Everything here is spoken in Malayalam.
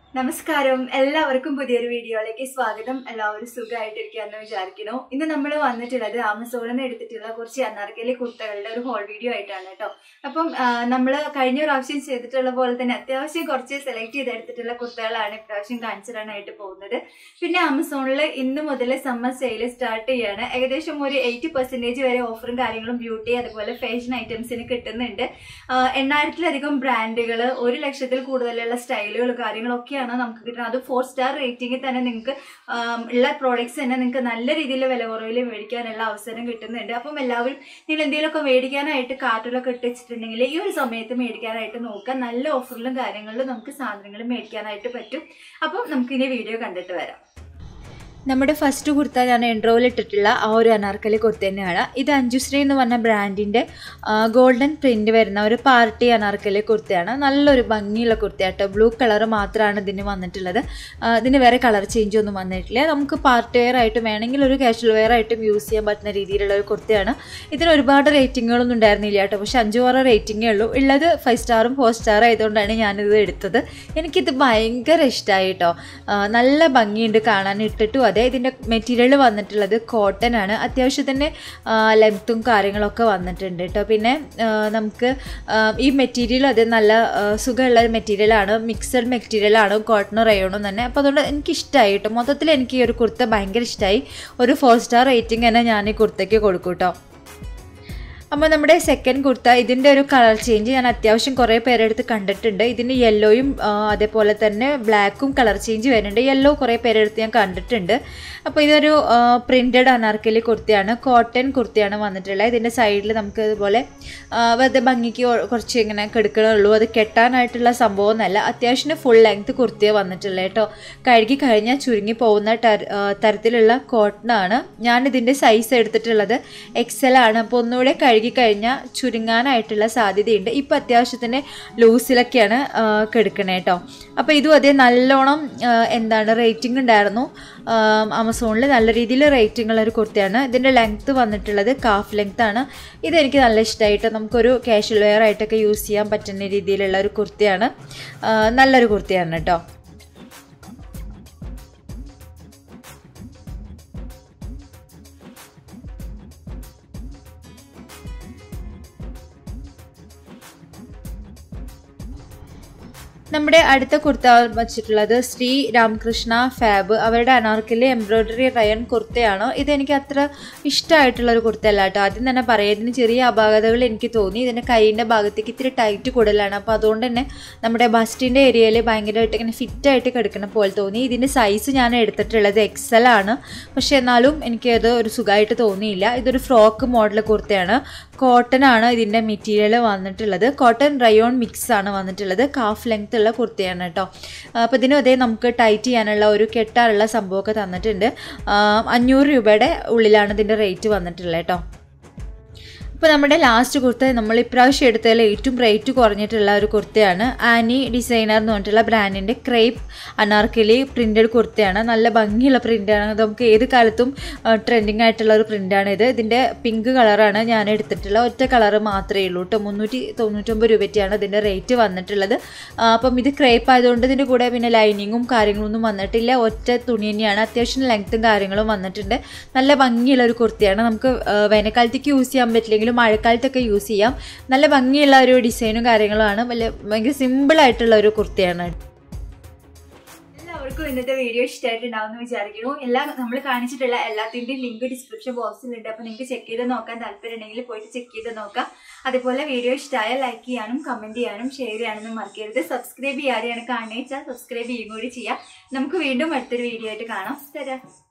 നമസ്കാരം എല്ലാവർക്കും പുതിയൊരു വീഡിയോയിലേക്ക് സ്വാഗതം എല്ലാവരും സുഖമായിട്ടിരിക്കാന്ന് വിചാരിക്കുന്നു ഇന്ന് നമ്മൾ വന്നിട്ടുള്ളത് ആമസോണിൽ നിന്ന് എടുത്തിട്ടുള്ള കുറച്ച് അനാർക്കലി കുർത്തകളുടെ ഒരു ഹോൾ വീഡിയോ ആയിട്ടാണ് കേട്ടോ അപ്പം നമ്മൾ കഴിഞ്ഞ പ്രാവശ്യം ചെയ്തിട്ടുള്ള പോലെ തന്നെ അത്യാവശ്യം കുറച്ച് സെലക്ട് ചെയ്തെടുത്തിട്ടുള്ള കുർത്തകളാണ് ഇപ്രാവശ്യം കാണിച്ചു തരാനായിട്ട് പോകുന്നത് പിന്നെ ആമസോണിൽ ഇന്ന് മുതൽ സമ്മർ സെയിൽ സ്റ്റാർട്ട് ചെയ്യാണ് ഏകദേശം ഒരു എയ്റ്റി പെർസെൻറ്റേജ് വരെ ഓഫറും കാര്യങ്ങളും ബ്യൂട്ടി അതുപോലെ ഫാഷൻ ഐറ്റംസിന് കിട്ടുന്നുണ്ട് ആഹ് എണ്ണായിരത്തിലധികം ബ്രാൻഡുകൾ ഒരു ലക്ഷത്തിൽ കൂടുതലുള്ള സ്റ്റൈലുകൾ കാര്യങ്ങളൊക്കെയാണ് നമുക്ക് കിട്ടുന്നത് അത് ഫോർ സ്റ്റാർ റേറ്റിംഗിൽ തന്നെ നിങ്ങൾക്ക് ആം, ഉള്ള പ്രോഡക്ട്സ് തന്നെ നിങ്ങൾക്ക് നല്ല രീതിയിൽ വില കുറവിൽ മേടിക്കാനുള്ള അവസരം കിട്ടുന്നുണ്ട് അപ്പം എല്ലാവരും നിങ്ങൾ എന്തെങ്കിലുമൊക്കെ മേടിക്കാനായിട്ട് കാർട്ടിലൊക്കെ ഇട്ട് വെച്ചിട്ടുണ്ടെങ്കിൽ ഈ ഒരു സമയത്ത് മേടിക്കാനായിട്ട് നോക്കുക നല്ല ഓഫറിലും കാര്യങ്ങളിലും നമുക്ക് സാധനങ്ങൾ മേടിക്കാനായിട്ട് പറ്റും അപ്പം നമുക്കിനി വീഡിയോ കണ്ടിട്ട് വരാം നമ്മുടെ ഫസ്റ്റ് കുർത്ത ഞാൻ എൻട്രോയിൽ ഇട്ടിട്ടുള്ള ആ ഒരു അനാർക്കലി കുർത്ത തന്നെയാണ് ഇത് അഞ്ജുശ്രീ എന്ന് പറഞ്ഞ ബ്രാൻഡിൻ്റെ ഗോൾഡൻ പ്രിൻ്റ് വരുന്ന ഒരു പാർട്ടി അനാർക്കലി കുർത്തയാണ് നല്ലൊരു ഭംഗിയുള്ള കുർത്തയാട്ടോ ബ്ലൂ കളർ മാത്രമാണ് ഇതിന് വന്നിട്ടുള്ളത് ആ, ഇതിന് വേറെ കളർ ചേഞ്ച് ഒന്നും വന്നിട്ടില്ല നമുക്ക് പാർട്ടി വെയർ ആയിട്ടും വേണമെങ്കിൽ ഒരു കാഷ്വൽ വെയർ ആയിട്ടും യൂസ് ചെയ്യാൻ പറ്റുന്ന രീതിയിലുള്ള ഒരു കുർത്തയാണ് ഇതിന് ഒരുപാട് റേറ്റിങ്ങുകളൊന്നും ഉണ്ടായിരുന്നില്ല കേട്ടോ പക്ഷെ അഞ്ചു ആറ് റേറ്റിംഗേ ഉള്ളൂ ഉള്ളത് ഫൈവ് സ്റ്റാറും ഫോർ സ്റ്റാർ ആയതുകൊണ്ടാണ് ഞാനിത് എടുത്തത് എനിക്കിത് ഭയങ്കര ഇഷ്ടമായി കേട്ടോ ആ, നല്ല ഭംഗിയുണ്ട് കാണാൻ ഇട്ടിട്ടും അതെ ഇതിൻ്റെ മെറ്റീരിയൽ വന്നിട്ടുള്ളത് കോട്ടൺ ആണ് അത്യാവശ്യം തന്നെ ലെങ്ത്തും കാര്യങ്ങളൊക്കെ വന്നിട്ടുണ്ട് കേട്ടോ പിന്നെ ആ, നമുക്ക് ആ, ഈ മെറ്റീരിയൽ അത് നല്ല ആ, സുഖമുള്ള ഒരു മെറ്റീരിയലാണ് മിക്സഡ് മെറ്റീരിയലാണ് കോട്ടണും റയോണും തന്നെ അപ്പോൾ അതുകൊണ്ട് എനിക്ക് ഇഷ്ടമായി കേട്ടോ മൊത്തത്തിൽ എനിക്ക് ഈ ഒരു കുർത്ത ഭയങ്കര ഇഷ്ടമായി ഒരു ഫോർ സ്റ്റാർ റേറ്റിംഗ് തന്നെ ഞാൻ ഈ കുർത്തയ്ക്ക് കൊടുക്കും കേട്ടോ അപ്പോൾ നമ്മുടെ സെക്കൻഡ് കുർത്ത ഇതിൻ്റെ ഒരു കളർ ചേഞ്ച് ഞാൻ അത്യാവശ്യം കുറേ പേരെടുത്ത് കണ്ടിട്ടുണ്ട് ഇതിന് യെല്ലോയും അതേപോലെ തന്നെ ബ്ലാക്കും കളർ ചേഞ്ച് വരുന്നുണ്ട് യെല്ലോ കുറേ പേരെടുത്ത് ഞാൻ കണ്ടിട്ടുണ്ട് അപ്പോൾ ഇതൊരു പ്രിൻറ്റഡ് അനാർക്കലി കുർത്തയാണ് കോട്ടൺ കുർത്തയാണ് വന്നിട്ടുള്ളത് ഇതിൻ്റെ സൈഡിൽ നമുക്ക് ഇതുപോലെ ആ, വെറുതെ ഭംഗിക്ക് കൊ- കുറച്ച് ഇങ്ങനെ കെടുക്കണുള്ളൂ അത് കെട്ടാനായിട്ടുള്ള സംഭവം എന്നല്ല അത്യാവശ്യം ഫുൾ ലെങ്ത് കുർത്തിയാണ് വന്നിട്ടുള്ളത് കേട്ടോ കഴുകി കഴിഞ്ഞാൽ ചുരുങ്ങി പോകുന്ന ടർ- ആ, തരത്തിലുള്ള കോട്ടണാണ് ഞാൻ ഇതിൻ്റെ സൈസ് എടുത്തിട്ടുള്ളത് എക്സൽ ആണ് അപ്പോൾ ഒന്നുകൂടെ കഴുകി കഴിഞ്ഞാൽ ചുരുങ്ങാനായിട്ടുള്ള സാധ്യതയുണ്ട് ഇപ്പോൾ അത്യാവശ്യത്തിന് ലൂസിലൊക്കെയാണ് ആ, കിടക്കണേ കേട്ടോ അപ്പോൾ ഇതും അതേ നല്ലോണം ആ, എന്താണ് റേറ്റിംഗ് ഉണ്ടായിരുന്നു ആമസോണിൽ നല്ല രീതിയിൽ റേറ്റിംഗ് ഉള്ള ഒരു കുർത്തയാണ് ഇതിൻ്റെ ലെങ്ത്ത് വന്നിട്ടുള്ളത് കാഫ് ലെങ്ത് ആണ് ഇതെനിക്ക് നല്ല ഇഷ്ടമായിട്ട് നമുക്കൊരു കാഷ്വൽ വെയർ ആയിട്ടൊക്കെ യൂസ് ചെയ്യാൻ പറ്റുന്ന രീതിയിലുള്ള ഒരു കുർത്തയാണ് ആ, നല്ലൊരു കുർത്തയാണ് കേട്ടോ നമ്മുടെ അടുത്ത കുർത്ത വച്ചിട്ടുള്ളത് ശ്രീ രാമകൃഷ്ണ ഫാബ് അവരുടെ അനാർക്കലി എംബ്രോയ്ഡറി റയൺ കുർത്തയാണ് ഇതെനിക്ക് അത്ര ഇഷ്ടമായിട്ടുള്ള ഒരു കുർത്തയല്ല കേട്ടോ ആദ്യം തന്നെ പറയാം ഇതിന് ചെറിയ അപാകതകൾ എനിക്ക് തോന്നി ഇതിൻ്റെ കൈയിൻ്റെ ഭാഗത്തേക്ക് ഇത്തിരി ടൈറ്റ് കൂടുതലാണ് അപ്പോൾ അതുകൊണ്ട് തന്നെ നമ്മുടെ ബസ്റ്റിൻ്റെ ഏരിയയിൽ ഭയങ്കരമായിട്ട് ഇങ്ങനെ ഫിറ്റായിട്ട് കിടക്കുന്ന പോലെ തോന്നി ഇതിൻ്റെ സൈസ് ഞാൻ എടുത്തിട്ടുള്ളത് എക്സൽ ആണ് പക്ഷേ എന്നാലും എനിക്കത് ഒരു സുഖമായിട്ട് തോന്നിയില്ല ഇതൊരു ഫ്രോക്ക് മോഡൽ കുർത്തയാണ് കോട്ടൺ ആണ് ഇതിൻ്റെ മെറ്റീരിയൽ വന്നിട്ടുള്ളത് കോട്ടൺ റയോൺ മിക്സ് ആണ് വന്നിട്ടുള്ളത് കാഫ് ലെങ്ത് ഉള്ള കുർത്തയാണ് കേട്ടോ അപ്പോൾ ഇതിനും അതേ നമുക്ക് ടൈറ്റ് ചെയ്യാനുള്ള ഒരു കെട്ടാനുള്ള സംഭവമൊക്കെ തന്നിട്ടുണ്ട് ആ, അഞ്ഞൂറ് രൂപയുടെ ഉള്ളിലാണ് ഇതിൻ്റെ റേറ്റ് വന്നിട്ടുള്ളത് കേട്ടോ ഇപ്പോൾ നമ്മുടെ ലാസ്റ്റ് കുർത്ത നമ്മൾ ഇപ്രാവശ്യം എടുത്തതിൽ ഏറ്റവും റേറ്റ് കുറഞ്ഞിട്ടുള്ള ഒരു കുർത്തയാണ് ആനി ഡിസൈനർ എന്ന് പറഞ്ഞിട്ടുള്ള ബ്രാൻഡിൻ്റെ ക്രേപ്പ് അനാർക്കലി പ്രിൻറ്റഡ് കുർത്തയാണ് നല്ല ഭംഗിയുള്ള പ്രിൻ്റാണ് നമുക്ക് ഏത് കാലത്തും ട്രെൻഡിങ് ആയിട്ടുള്ള ഒരു പ്രിൻ്റാണ് ഇത് ഇതിൻ്റെ പിങ്ക് കളറാണ് ഞാൻ എടുത്തിട്ടുള്ള ഒറ്റ കളറ് മാത്രമേ ഉള്ളൂ കേട്ടോ മുന്നൂറ്റി തൊണ്ണൂറ്റൊമ്പത് രൂപയ്ക്കാണ് ഇതിൻ്റെ റേറ്റ് വന്നിട്ടുള്ളത് ആ, അപ്പം ഇത് ക്രേപ്പ് ആയതുകൊണ്ട് ഇതിൻ്റെ കൂടെ പിന്നെ ലൈനിങ്ങും കാര്യങ്ങളൊന്നും വന്നിട്ടില്ല ഒറ്റ തുണി തന്നെയാണ് അത്യാവശ്യം ലെങ്ത്തും കാര്യങ്ങളും വന്നിട്ടുണ്ട് നല്ല ഭംഗിയുള്ള ഒരു കുർത്തിയാണ് നമുക്ക് ആ, വേനൽക്കാലത്തേക്ക് യൂസ് ചെയ്യാൻ പറ്റില്ലെങ്കിലും മഴക്കാലത്തൊക്കെ യൂസ് ചെയ്യാം നല്ല ഭംഗിയുള്ള ഒരു ഡിസൈനും കാര്യങ്ങളുമാണ് വലിയ ഭയങ്കര സിമ്പിൾ ആയിട്ടുള്ള ഒരു കുർത്തിയാണ് എല്ലാവർക്കും ഇന്നത്തെ വീഡിയോ ഇഷ്ടമായിട്ടുണ്ടാവും എന്ന് വിചാരിക്കുന്നു എല്ലാ നമ്മൾ കാണിച്ചിട്ടുള്ള എല്ലാത്തിൻ്റെയും ലിങ്ക് ഡിസ്ക്രിപ്ഷൻ ബോക്സിലുണ്ട് അപ്പോൾ നിങ്ങൾക്ക് ചെക്ക് ചെയ്ത് നോക്കാൻ താല്പര്യം ഉണ്ടെങ്കിൽ പോയിട്ട് ചെക്ക് ചെയ്ത് നോക്കാം അതുപോലെ വീഡിയോ ഇഷ്ടമായ ലൈക്ക് ചെയ്യാനും കമൻറ്റ് ചെയ്യാനും ഷെയർ ചെയ്യാനൊന്നും മറക്കരുത് സബ്സ്ക്രൈബ് ചെയ്യാതെയാണ് കാണുന്നത് വെച്ചാൽ സബ്സ്ക്രൈബ് ചെയ്യും കൂടി ചെയ്യാം നമുക്ക് വീണ്ടും അടുത്തൊരു വീഡിയോ ആയിട്ട് കാണാം തരാം